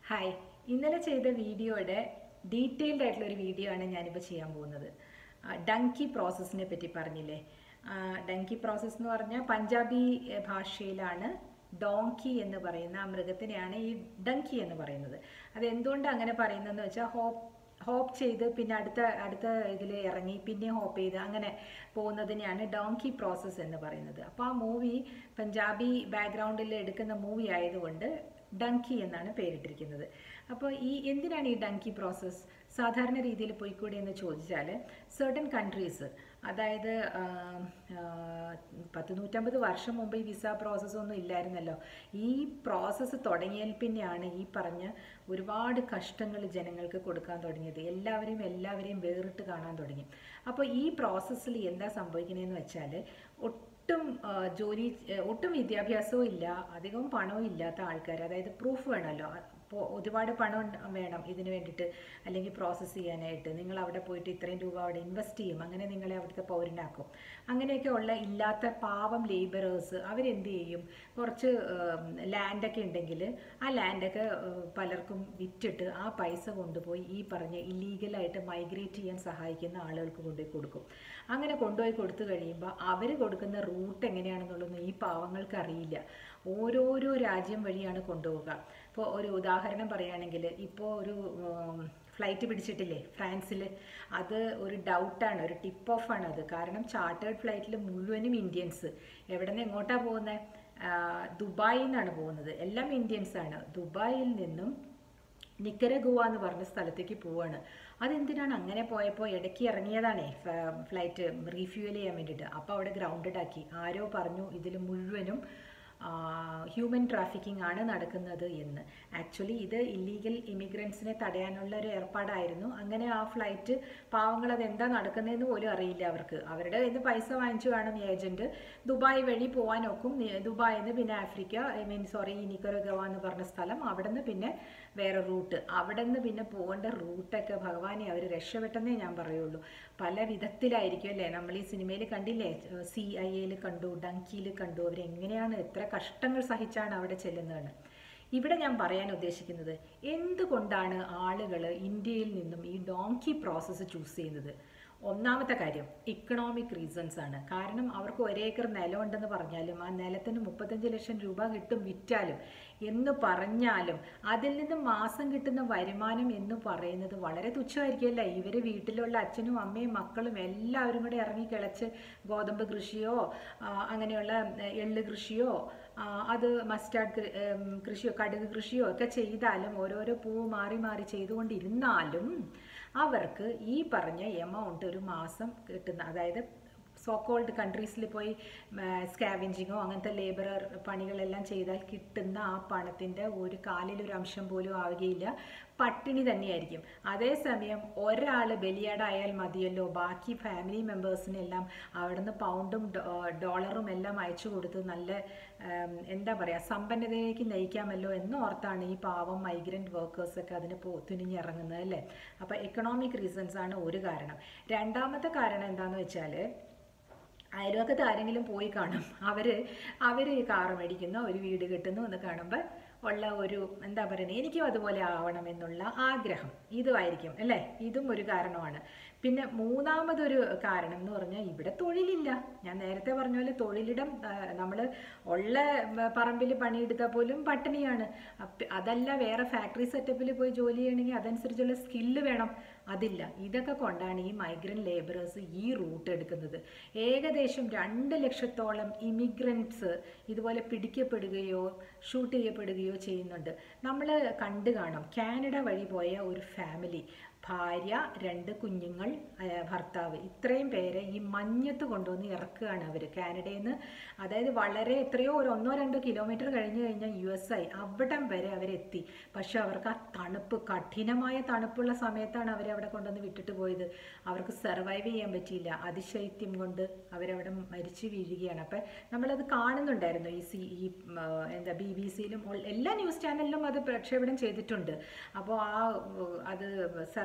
hi ഇന്നലെ ചെയ്ത വീഡിയോയുടെ ഡീറ്റെയിൽഡ് ആയിട്ടുള്ള ഒരു വീഡിയോ ആണ് ഞാനിപ്പോൾ ചെയ്യാൻ പോകുന്നത് ഡങ്കി പ്രോസസ്സിനെ പറ്റി പറഞ്ഞില്ലേ ഡങ്കി പ്രോസസ്സ് എന്ന് പറഞ്ഞാൽ പഞ്ചാബി എഹ്, ഭാഷയിലാണ് ഡോങ്കി എന്ന് പറയുന്ന ആ മൃഗത്തിനെയാണ് ഈ ഡങ്കി എന്ന് പറയുന്നത് അത് എന്തുകൊണ്ട് അങ്ങനെ പറയുന്നതെന്ന് വെച്ചാൽ ഹോപ്പ് ഹോപ്പ് ചെയ്ത് പിന്നെ അടുത്ത അടുത്ത ഇതിൽ ഇറങ്ങി പിന്നെ ഹോപ്പ് ചെയ്ത് അങ്ങനെ പോകുന്നതിനെയാണ് ഡോങ്കി പ്രോസസ്സ് എന്ന് പറയുന്നത് അപ്പോൾ ആ മൂവി പഞ്ചാബി ബാക്ക്ഗ്രൗണ്ടിൽ എടുക്കുന്ന മൂവി ആയതുകൊണ്ട് ഡങ്കി എന്നാണ് പേരിട്ടിരിക്കുന്നത് അപ്പോൾ ഈ എന്തിനാണ് ഈ ഡങ്കി പ്രോസസ്സ് സാധാരണ രീതിയിൽ പോയിക്കൂടെ എന്ന് ചോദിച്ചാൽ സർട്ടൻ കൺട്രീസ് അതായത് ആ, ആ, പത്ത് നൂറ്റമ്പത് വർഷം മുമ്പ് ഈ വിസ പ്രോസസ്സ് ഒന്നും ഇല്ലായിരുന്നല്ലോ ഈ പ്രോസസ്സ് തുടങ്ങിയതിൽ പിന്നെയാണ് ഈ പറഞ്ഞ ഒരുപാട് കഷ്ടങ്ങൾ ജനങ്ങൾക്ക് കൊടുക്കാൻ തുടങ്ങിയത് എല്ലാവരെയും എല്ലാവരെയും വേറിട്ട് കാണാൻ തുടങ്ങി അപ്പോൾ ഈ പ്രോസസ്സിൽ എന്താ സംഭവിക്കുന്നതെന്ന് വെച്ചാൽ ഒട്ടും ആ, ജോലി ആ, ഒട്ടും വിദ്യാഭ്യാസവും ഇല്ല അധികവും പണവും ഇല്ലാത്ത ആൾക്കാർ അതായത് പ്രൂഫ് വേണമല്ലോ അപ്പോൾ ഒരുപാട് പണം ഉണ്ട്- വേണം ഇതിന് വേണ്ടിയിട്ട് അല്ലെങ്കിൽ പ്രോസസ്സ് ചെയ്യാനായിട്ട് നിങ്ങൾ അവിടെ പോയിട്ട് ഇത്രയും രൂപ അവിടെ ഇൻവെസ്റ്റ് ചെയ്യും അങ്ങനെ നിങ്ങളെ അവിടുത്തെ പൗരനാക്കും അങ്ങനെയൊക്കെ ഉള്ള ഇല്ലാത്ത പാവം ലേബറേഴ്സ് അവരെന്ത് ചെയ്യും കുറച്ച് ലാൻഡൊക്കെ ഉണ്ടെങ്കിൽ ആ ലാൻഡൊക്കെ പലർക്കും വിറ്റിട്ട് ആ പൈസ കൊണ്ടുപോയി ഈ പറഞ്ഞ ഇല്ലീഗലായിട്ട് മൈഗ്രേറ്റ് ചെയ്യാൻ സഹായിക്കുന്ന ആളുകൾക്ക് കൊണ്ടുപോയി കൊടുക്കും അങ്ങനെ കൊണ്ടുപോയി കൊടുത്തു കഴിയുമ്പോൾ അവർ കൊടുക്കുന്ന റൂട്ട് എങ്ങനെയാണെന്നുള്ളതൊന്നും ഈ പാവങ്ങൾക്ക് അറിയില്ല ഓരോരോ രാജ്യം വഴിയാണ് കൊണ്ടുപോവുക ഇപ്പോൾ ഒരു ഉദാഹരണം പറയുകയാണെങ്കിൽ ഇപ്പോൾ ഒരു ഫ്ലൈറ്റ് പിടിച്ചിട്ടില്ലേ ഫ്രാൻസിൽ അത് ഒരു ഡൗട്ടാണ് ഒരു ടിപ്പ് ഓഫ് ആണ് അത് കാരണം ചാർട്ടേഡ് ഫ്ലൈറ്റിൽ മുഴുവനും ഇന്ത്യൻസ് എവിടെ നിന്ന് എങ്ങോട്ടാണ് പോകുന്നത് ദുബായിൽ നിന്നാണ് പോകുന്നത് എല്ലാം ഇന്ത്യൻസ് ആണ് ദുബായിൽ നിന്നും നിക്കരഗുവ എന്ന് പറഞ്ഞ സ്ഥലത്തേക്ക് പോവാണ് അതെന്തിനാണ് അങ്ങനെ പോയപ്പോൾ ഇടയ്ക്ക് ഇറങ്ങിയതാണേ ഫ- ഫ്ലൈറ്റ് റീഫ്യൂവൽ ചെയ്യാൻ വേണ്ടിയിട്ട് അപ്പോൾ അവിടെ ഗ്രൗണ്ടഡ് ആക്കി ആരോ പറഞ്ഞു ഇതിൽ മുഴുവനും ഹ്യൂമൻ ട്രാഫിക്കിംഗ് ആണ് നടക്കുന്നത് എന്ന് ആക്ച്വലി ഇത് ഇല്ലീഗൽ ഇമിഗ്രൻസിനെ തടയാനുള്ള ഒരു ഏർപ്പാടായിരുന്നു അങ്ങനെ ആ ഫ്ലൈറ്റ് പാവങ്ങൾ അത് എന്താ നടക്കുന്നതെന്ന് പോലും അറിയില്ല അവർക്ക് അവരുടെ കയ്യിൽ നിന്ന് പൈസ വാങ്ങിച്ചു കാണും ഏജന്റ് ദുബായ് വഴി പോകാൻ ഒക്കും നി- ദുബായിൽ നിന്ന് പിന്നെ Africa I mean sorry Nicaragua എന്ന് പറഞ്ഞ സ്ഥലം അവിടെ നിന്ന് പിന്നെ വേറെ റൂട്ട് അവിടെ നിന്ന് പിന്നെ പോകേണ്ട റൂട്ടൊക്കെ ഭഗവാനെ അവർ രക്ഷപ്പെട്ടെന്നേ ഞാൻ പറയുള്ളൂ പല വിധത്തിലായിരിക്കും അല്ലേ നമ്മൾ ഈ സിനിമയിൽ കണ്ടില്ലേ സി ഐ എയിൽ കണ്ടു ഡങ്കിയിൽ കണ്ടു അവരെങ്ങനെയാണ് എത്ര കഷ്ടങ്ങൾ സഹിച്ചാണ് അവിടെ ചെല്ലുന്നതെന്ന് ഇവിടെ ഞാൻ പറയാൻ ഉദ്ദേശിക്കുന്നത് എന്തുകൊണ്ടാണ് ആളുകൾ ഇന്ത്യയിൽ നിന്നും ഈ ഡോങ്കി പ്രോസസ്സ് ചൂസ് ചെയ്യുന്നത് ഒന്നാമത്തെ കാര്യം ഇക്കണോമിക് റീസൺസ് ആണ് കാരണം അവർക്ക് ഒരേക്കർ നിലമുണ്ടെന്ന് പറഞ്ഞാലും ആ നിലത്തിന് മുപ്പത്തഞ്ച് ലക്ഷം രൂപ കിട്ടും വിറ്റാലും എന്ന് പറഞ്ഞാലും അതിൽ നിന്ന് മാസം കിട്ടുന്ന വരുമാനം എന്ന് പറയുന്നത് വളരെ തുച്ഛമായിരിക്കുമല്ല ഇവർ വീട്ടിലുള്ള അച്ഛനും അമ്മയും മക്കളും എല്ലാവരും കൂടെ ഇറങ്ങി കിളച്ച് ഗോതമ്പ് കൃഷിയോ ആ, അങ്ങനെയുള്ള ഏ, എള്ള് കൃഷിയോ ആ, അത് മസ്റ്റാർഡ് കൃ- ഏം, കൃഷിയോ കടുക് കൃഷിയോ ഒക്കെ ചെയ്താലും ഓരോരോ പൂവ് മാറി മാറി ചെയ്തുകൊണ്ടിരുന്നാലും അവർക്ക് ഈ പറഞ്ഞ എമൗണ്ട് ഒരു മാസം കിട്ടുന്ന അതായത് സോ കോൾഡ് കൺട്രീസിൽ പോയി സ്കാവെഞ്ചിങ്ങോ അങ്ങനത്തെ ലേബർ പണികളെല്ലാം ചെയ്താൽ കിട്ടുന്ന ആ പണത്തിൻ്റെ ഒരു കാലിലൊരു അംശം പോലും ആവുകയില്ല പട്ടിണി തന്നെയായിരിക്കും അതേസമയം ഒരാൾ ബലിയാടായാൽ മതിയല്ലോ ബാക്കി ഫാമിലി മെമ്പേഴ്സിനെല്ലാം അവിടുന്ന് പൗണ്ടും ഡോ- ഡോളറും എല്ലാം അയച്ചു കൊടുത്ത് നല്ല ഉം, എന്താ പറയുക സമ്പന്നതയിലേക്ക് നയിക്കാമല്ലോ എന്നോർത്താണ് ഈ പാവം മൈഗ്രൻ്റ് വർക്കേഴ്സൊക്കെ അതിന് പോ തുനിഞ്ഞിറങ്ങുന്നത് അല്ലേ അപ്പോൾ എക്കണോമിക് റീസൺസ് ആണ് ഒരു കാരണം രണ്ടാമത്തെ കാരണം എന്താണെന്ന് വെച്ചാൽ അയൽവക്കത്ത് ആരെങ്കിലും പോയി കാണും അവർ അവർ കാറ് മേടിക്കുന്നു ഒരു വീട് കെട്ടുന്നു എന്ന് കാണുമ്പോൾ ഉള്ള ഒരു എന്താ പറയുന്നത് എനിക്കും അതുപോലെ ആവണം എന്നുള്ള ആഗ്രഹം ഇതുമായിരിക്കും അല്ലേ ഇതും ഒരു കാരണമാണ് പിന്നെ മൂന്നാമതൊരു കാരണം എന്ന് പറഞ്ഞാൽ ഇവിടെ തൊഴിലില്ല ഞാൻ നേരത്തെ പറഞ്ഞ പോലെ തൊഴിലിടം നമ്മൾ ഉള്ള പറമ്പിൽ പണിയെടുത്താൽ പോലും പട്ടിണിയാണ് അപ്പ- അതല്ല വേറെ ഫാക്ടറി സെറ്റപ്പിൽ പോയി ജോലി ചെയ്യണമെങ്കിൽ അതനുസരിച്ചുള്ള സ്കില്ല് വേണം അതില്ല ഇതൊക്കെ കൊണ്ടാണ് ഈ മൈഗ്രൻ്റ് ലേബറേഴ്സ് ഈ റൂട്ട് എടുക്കുന്നത് ഏകദേശം രണ്ട് ലക്ഷത്തോളം ഇമിഗ്രൻസ് ഇതുപോലെ പിടിക്കപ്പെടുകയോ ഷൂട്ട് ചെയ്യപ്പെടുകയോ ചെയ്യുന്നുണ്ട് നമ്മൾ കണ്ടു കാണും കാനഡ വഴി പോയ ഒരു ഫാമിലി ഭാര്യ രണ്ട് കുഞ്ഞുങ്ങൾ ആ, ഭർത്താവ് ഇത്രയും പേരെ ഈ മഞ്ഞത്ത് കൊണ്ടുവന്ന് ഇറക്കുകയാണ് അവർ കാനഡയിൽ നിന്ന് അതായത് വളരെ എത്രയോ ഒരു ഒന്നോ രണ്ടോ കിലോമീറ്റർ കഴിഞ്ഞ് കഴിഞ്ഞാൽ യു എസ് ഐ അവിടം വരെ അവരെത്തി പക്ഷെ അവർക്ക് ആ തണുപ്പ് കഠിനമായ തണുപ്പുള്ള സമയത്താണ് അവരെ അവിടെ കൊണ്ടുവന്ന് വിട്ടിട്ട് പോയത് അവർക്ക് സർവൈവ് ചെയ്യാൻ പറ്റിയില്ല അതിശൈത്യം കൊണ്ട് അവരവിടെ മരിച്ചു വീഴുകയാണ് അപ്പം നമ്മളത് കാണുന്നുണ്ടായിരുന്നു ഈ സി ഈ ഉം, ആ, എന്താ ബി ബി സിയിലും എല്ലാ ന്യൂസ് ചാനലിലും അത് പ്രക്ഷേപണം ചെയ്തിട്ടുണ്ട് അപ്പോൾ ആ ഉം, അത്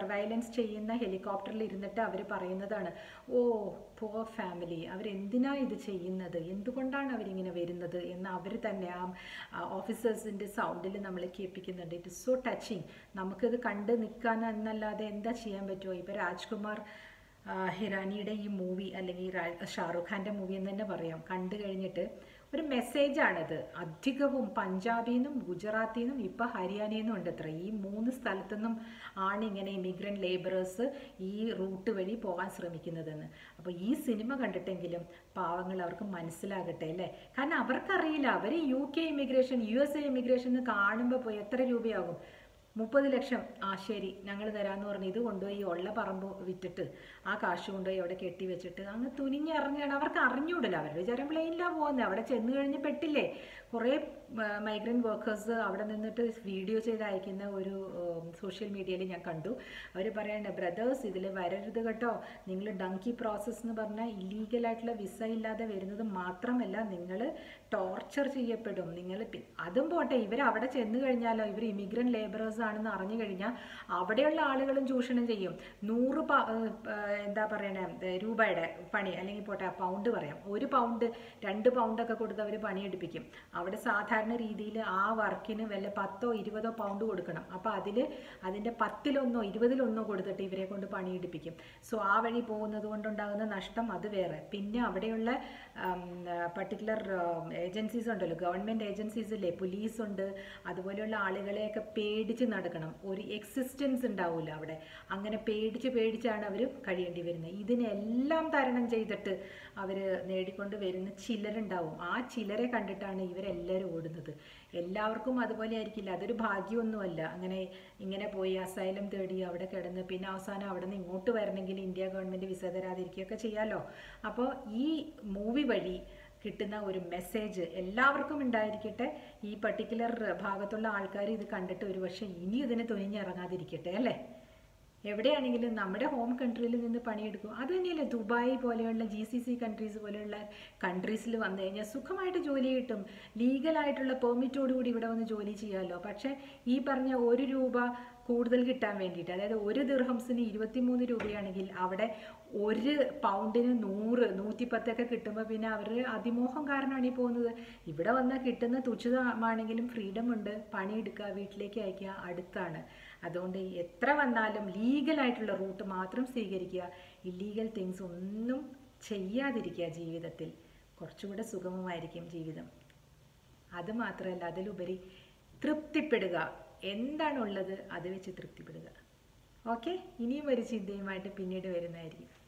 സർവൈലൻസ് ചെയ്യുന്ന ഹെലികോപ്റ്ററിൽ ഇരുന്നിട്ട് അവർ പറയുന്നതാണ് ഓ പുവർ ഫാമിലി അവരെന്തിനാ ഇത് ചെയ്യുന്നത് എന്തുകൊണ്ടാണ് അവരിങ്ങനെ വരുന്നത് എന്ന് അവർ തന്നെ ആ ഓഫീസേഴ്സിൻ്റെ സൗണ്ടിൽ നമ്മൾ കേൾപ്പിക്കുന്നുണ്ട് ഇറ്റ് ഇസ് സോ ടച്ചിങ് നമുക്കിത് കണ്ട് നിൽക്കാൻ എന്നല്ലാതെ എന്താ ചെയ്യാൻ പറ്റുമോ ഇപ്പോൾ രാജ്കുമാർ ആ, ഹിറാനിയുടെ ഈ മൂവി അല്ലെങ്കിൽ രാ- ഷാറുഖ് ഖാൻ്റെ മൂവി എന്ന് തന്നെ പറയാം കണ്ടു കഴിഞ്ഞിട്ട് ഒരു മെസ്സേജാണിത് അധികവും പഞ്ചാബിൽ നിന്നും ഗുജറാത്തിൽ നിന്നും ഇപ്പം ഹരിയാനയിൽ നിന്നും ഉണ്ട് അത്ര ഈ മൂന്ന് സ്ഥലത്തു നിന്നും ആണ് ഇങ്ങനെ ഇമിഗ്രൻ്റ് ലേബറേഴ്സ് ഈ റൂട്ട് വഴി പോകാൻ ശ്രമിക്കുന്നതെന്ന് അപ്പോൾ ഈ സിനിമ കണ്ടിട്ടെങ്കിലും പാവങ്ങൾ അവർക്ക് മനസ്സിലാകട്ടെ അല്ലേ കാരണം അവർക്കറിയില്ല അവർ U K immigration U S A immigration കാണുമ്പോൾ പോയി എത്ര രൂപയാകും മുപ്പത് ലക്ഷം ആ ശരി ഞങ്ങൾ തരാമെന്ന് പറഞ്ഞ് ഇത് കൊണ്ടുപോയി ഉള്ള പറമ്പ് വിറ്റിട്ട് ആ കാശ് കൊണ്ടുപോയി അവിടെ കെട്ടി വെച്ചിട്ട് അങ്ങ് തുനിഞ്ഞിറങ്ങുകയാണ് അവർക്ക് അറിഞ്ഞൂടില്ല അവരുടെ വിചാരം പ്ലെയിനിലാണ് പോകുന്നത് അവിടെ ചെന്ന് കഴിഞ്ഞ് പെട്ടില്ലേ കുറേ മൈഗ്രൻ്റ് വർക്കേഴ്സ് അവിടെ നിന്നിട്ട് വീഡിയോ ചെയ്ത് അയക്കുന്ന ഒരു സോഷ്യൽ മീഡിയയിൽ ഞാൻ കണ്ടു അവർ പറയണ്ട ബ്രദേഴ്സ് ഇതിൽ വരരുത് കേട്ടോ നിങ്ങൾ ഡങ്കി പ്രോസസ്സ് എന്ന് പറഞ്ഞാൽ ഇല്ലീഗലായിട്ടുള്ള വിസ ഇല്ലാതെ വരുന്നത് മാത്രമല്ല നിങ്ങൾ ടോർച്ചർ ചെയ്യപ്പെടും നിങ്ങൾ അതും പോട്ടെ ഇവർ അവിടെ ചെന്ന് കഴിഞ്ഞാലോ ഇവർ ഇമിഗ്രൻ്റ് ലേബറേഴ്സ് ആണെന്ന് അറിഞ്ഞു കഴിഞ്ഞാൽ അവിടെയുള്ള ആളുകളും ചൂഷണം ചെയ്യും നൂറ് പ- ഏഹ് ഏഹ് എന്താ പറയണേ ഏഹ് രൂപയുടെ പണി അല്ലെങ്കിൽ പോട്ടെ പൗണ്ട് പറയാം ഒരു പൗണ്ട് രണ്ട് പൗണ്ടൊക്കെ കൊടുത്ത് അവർ പണിയെടുപ്പിക്കും അവിടെ സാധാരണ രീതിയിൽ ആ വർക്കിന് വല്ല പത്തോ ഇരുപതോ പൗണ്ട് കൊടുക്കണം അപ്പോൾ അതിൽ അതിൻ്റെ പത്തിലൊന്നോ ഇരുപതിലൊന്നോ കൊടുത്തിട്ട് ഇവരെ കൊണ്ട് പണിയെടുപ്പിക്കും സോ ആ വഴി പോകുന്നത് കൊണ്ടുണ്ടാകുന്ന നഷ്ടം അത് വേറെ പിന്നെ അവിടെയുള്ള പർട്ടിക്കുലർ ഏജൻസീസ് ഉണ്ടല്ലോ ഗവൺമെൻറ് ഏജൻസീസ് ഇല്ലേ പോലീസ് ഉണ്ട് അതുപോലെയുള്ള ആളുകളെയൊക്കെ പേടിച്ച് നടക്കണം ഒരു എക്സിസ്റ്റൻസ് ഉണ്ടാവില്ല അവിടെ അങ്ങനെ പേടിച്ച് പേടിച്ചാണ് അവർ കഴിയേണ്ടി വരുന്നത് ഇതിനെല്ലാം തരണം ചെയ്തിട്ട് അവർ നേടിക്കൊണ്ട് വരുന്ന ചിലരുണ്ടാവും ആ ചിലരെ കണ്ടിട്ടാണ് ഇവരെല്ലാവരും ഓടുന്നത് എല്ലാവർക്കും അതുപോലെ ആയിരിക്കില്ല അതൊരു ഭാഗ്യമൊന്നുമല്ല അങ്ങനെ ഇങ്ങനെ പോയി അസൈലം തേടി അവിടെ കിടന്ന് പിന്നെ അവസാനം അവിടെ നിന്ന് ഇങ്ങോട്ട് വരണമെങ്കിൽ ഇന്ത്യ ഗവൺമെൻറ് വിസ തരാതിരിക്കുകയൊക്കെ ചെയ്യാമല്ലോ അപ്പോൾ ഈ മൂവി വഴി കിട്ടുന്ന ഒരു മെസ്സേജ് എല്ലാവർക്കും ഉണ്ടായിരിക്കട്ടെ ഈ പർട്ടിക്കുലർ ഭാഗത്തുള്ള ആൾക്കാർ ഇത് കണ്ടിട്ട് ഒരു പക്ഷേ ഇനി ഇതിന് തുനിഞ്ഞിറങ്ങാതിരിക്കട്ടെ അല്ലേ എവിടെയാണെങ്കിലും നമ്മുടെ ഹോം കൺട്രിയിൽ നിന്ന് പണിയെടുക്കും അത് തന്നെയല്ലേ ദുബായ് പോലെയുള്ള ജി സി സി കൺട്രീസ് പോലെയുള്ള കൺട്രീസിൽ വന്നു കഴിഞ്ഞാൽ സുഖമായിട്ട് ജോലി കിട്ടും ലീഗലായിട്ടുള്ള പെർമിറ്റോടുകൂടി ഇവിടെ വന്ന് ജോലി ചെയ്യാമല്ലോ പക്ഷേ ഈ പറഞ്ഞ ഒരു രൂപ കൂടുതൽ കിട്ടാൻ വേണ്ടിയിട്ട് അതായത് ഒരു ദിർഹംസിന് ഇരുപത്തിമൂന്ന് രൂപയാണെങ്കിൽ അവിടെ ഒരു പൗണ്ടിന് നൂറ് നൂറ്റിപ്പത്തൊക്കെ കിട്ടുമ്പോൾ പിന്നെ അവർ അതിമോഹം കാരണമാണ് ഈ പോകുന്നത് ഇവിടെ വന്നാൽ കിട്ടുന്ന തുച്ഛമാണെങ്കിലും ഫ്രീഡം ഉണ്ട് പണിയെടുക്കുക വീട്ടിലേക്ക് അയക്കുക അടുത്താണ് അതുകൊണ്ട് എത്ര വന്നാലും ലീഗലായിട്ടുള്ള റൂട്ട് മാത്രം സ്വീകരിക്കുക ഇല്ലീഗൽ തിങ്സ് ഒന്നും ചെയ്യാതിരിക്കുക ജീവിതത്തിൽ കുറച്ചുകൂടെ സുഗമമായിരിക്കും ജീവിതം അത് മാത്രമല്ല അതിലുപരി തൃപ്തിപ്പെടുക എന്താണുള്ളത് അത് വെച്ച് തൃപ്തിപ്പെടുക ഓക്കെ ഇനിയും ഒരു ചിന്തയുമായിട്ട് പിന്നീട് വരുന്നതായിരിക്കും